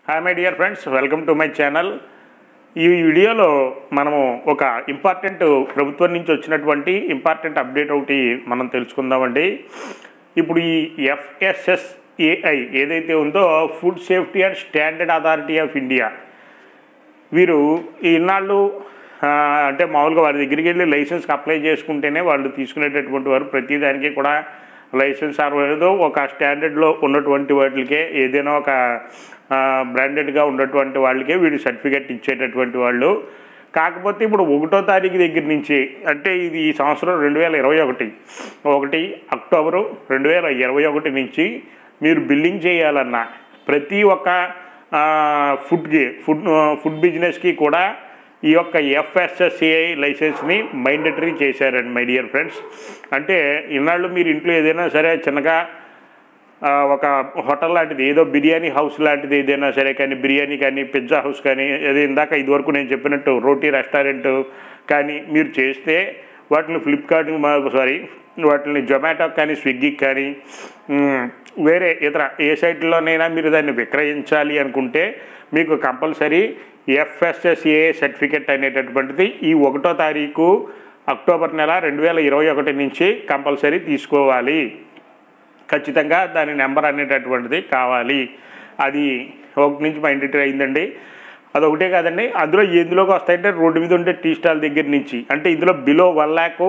hi my dear friends welcome to my channel ఈ వీడియోలో మనము ఒక ఇంపార్టెంట్ ప్రభుత్వం నుంచి వచ్చినటువంటి ఇంపార్టెంట్ అప్డేట్ ఒకటి మనం తెలుసుకుందామండి ఇప్పుడు ఈ ఎఫ్ఎస్ఎస్ఏఐ ఏదైతే ఉందో food safety and standard authority of India వీరు ఇన్నాళ్ళు ఆ, అంటే మామూలుగా వారి దగ్గరికి వెళ్ళి లైసెన్స్కి అప్లై చేసుకుంటేనే వాళ్ళు తీసుకునేటటువంటి వారు ప్రతి దానికి కూడా లైసెన్స్ ఆర్ ఏదో ఒక స్టాండర్డ్లో ఉన్నటువంటి వాటికే ఏదైనా ఒక బ్రాండెడ్గా ఉన్నటువంటి వాళ్ళకే వీడు సర్టిఫికెట్ ఇచ్చేటటువంటి వాళ్ళు కాకపోతే ఇప్పుడు ఒకటో తారీఖు దగ్గర నుంచి అంటే ఇది ఈ సంవత్సరం రెండు వేల ఇరవై ఒకటి ఒకటి అక్టోబరు రెండు వేల ఇరవై ఒకటి నుంచి మీరు బిల్లింగ్ చేయాలన్నా ప్రతి ఒక్క ఆ, ఫుడ్కి ఫుడ్ ఫుడ్ బిజినెస్కి కూడా ఈ యొక్క ఎఫ్ఎస్ఎస్సిఐ లైసెన్స్ని మైండటరీ చేశారండి మై డియర్ ఫ్రెండ్స్ అంటే ఇన్నాళ్ళు మీరు ఇంట్లో ఏదైనా సరే చిన్నగా ఆ, ఒక హోటల్ లాంటిది ఏదో బిర్యానీ హౌస్ లాంటిది ఏదైనా సరే కానీ బిర్యానీ కానీ పిజ్జా హౌస్ కానీ అది ఇందాక ఇదివరకు నేను చెప్పినట్టు రోటీ రెస్టారెంట్ కానీ మీరు చేస్తే వాటిని ఫ్లిప్కార్ట్ సారీ వాటిని జొమాటో కానీ స్విగ్గీకి కానీ మ్, వేరే ఇతర ఏ సైట్లోనైనా మీరు దాన్ని విక్రయించాలి అనుకుంటే మీకు కంపల్సరీ ఎఫ్ఎస్ఎస్ఏ సర్టిఫికెట్ అనేటటువంటిది ఈ ఒకటో తారీఖు అక్టోబర్ నెల రెండు వేల ఇరవై ఒకటి నుంచి కంపల్సరీ తీసుకోవాలి ఖచ్చితంగా దాని నెంబర్ అనేటటువంటిది కావాలి అది ఒకటి నుంచి మైండటరీ అయిందండి అదొకటే కాదండి అందులో ఎందులోకి వస్తాయంటే రోడ్డు మీద ఉండే టీ స్టాల్ దగ్గర నుంచి అంటే ఇందులో బిలో వన్ ల్యాక్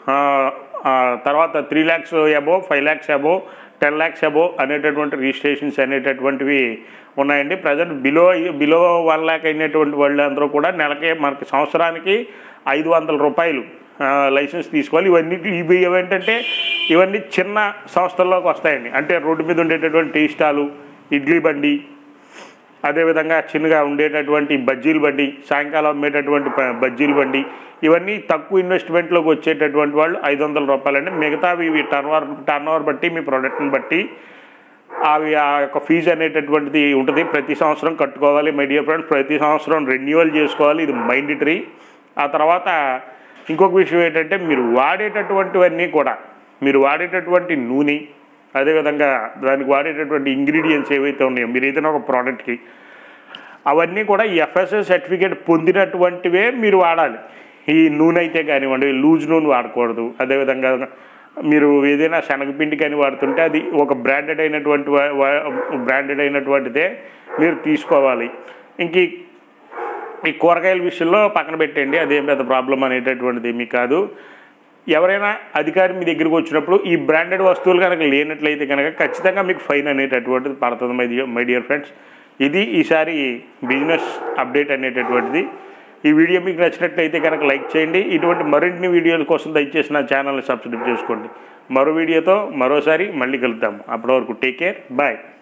తర్వాత three lakhs above five lakhs above ten lakhs above అనేటటువంటి రిజిస్ట్రేషన్స్ అనేటటువంటివి ఉన్నాయండి present below below one lakh అయినటువంటి వాళ్ళు అందరూ కూడా నెలకి మనకి సంవత్సరానికి ఐదు వందల రూపాయలు ఆ, లైసెన్స్ తీసుకోవాలి ఇవన్నీ ఇవి ఏమంటే ఇవన్నీ చిన్న సంస్థల్లోకి వస్తాయండి అంటే రోడ్డు మీద ఉండేటటువంటి టీ స్టాలు ఇడ్లీ బండి అదేవిధంగా చిన్నగా ఉండేటటువంటి బజ్జీల బండి సాయంకాలం అమ్మేటటువంటి ప- బజ్జీల బండి ఇవన్నీ తక్కువ ఇన్వెస్ట్మెంట్లోకి వచ్చేటటువంటి వాళ్ళు ఐదు వందల రూపాయలండి మిగతావి ఇవి టర్న్ ఓవర్ టర్న్ ఓవర్ బట్టి మీ ప్రోడక్ట్ని బట్టి అవి ఆ యొక్క ఫీజు అనేటటువంటిది ఉంటుంది ప్రతి సంవత్సరం కట్టుకోవాలి మై డియర్ ఫ్రెండ్స్ ప్రతి సంవత్సరం రెన్యువల్ చేసుకోవాలి ఇది మైండిటరీ ఆ తర్వాత ఇంకొక విషయం ఏంటంటే మీరు వాడేటటువంటివన్నీ కూడా మీరు వాడేటటువంటి నూనె అదేవిధంగా దానికి వాడేటటువంటి ఇంగ్రీడియంట్స్ ఏవైతే ఉన్నాయో మీరు ఏదైనా ఒక ప్రోడక్ట్కి అవన్నీ కూడా ఎఫ్ఎస్ఎస్ సర్టిఫికేట్ పొందినటువంటివే మీరు వాడాలి ఈ నూనె అయితే కానివ్వండి లూజ్ నూనె వాడకూడదు అదేవిధంగా మీరు ఏదైనా శనగపిండి కానీ వాడుతుంటే అది ఒక బ్రాండెడ్ అయినటువంటి బ్రాండెడ్ అయినటువంటిదే మీరు తీసుకోవాలి ఇంక ఈ- ఈ కూరగాయల విషయంలో పక్కన పెట్టండి అదేం పెద్ద ప్రాబ్లం అనేటటువంటిది ఏమీ కాదు ఎవరైనా అధికారి మీ దగ్గరికి వచ్చినప్పుడు ఈ బ్రాండెడ్ వస్తువులు కనుక లేనట్లయితే కనుక ఖచ్చితంగా మీకు ఫైన్ అనేటటువంటిది పడుతుంది my dear my dear friends ఇది ఈసారి బిజినెస్ అప్డేట్ అనేటటువంటిది ఈ వీడియో మీకు నచ్చినట్లయితే కనుక లైక్ చేయండి ఇటువంటి మరిన్ని వీడియోల కోసం దయచేసి నా ఛానల్ని సబ్స్క్రైబ్ చేసుకోండి మరో వీడియోతో మరోసారి మళ్ళీ కలుద్దాము అప్పటి వరకు టేక్ కేర్ బాయ్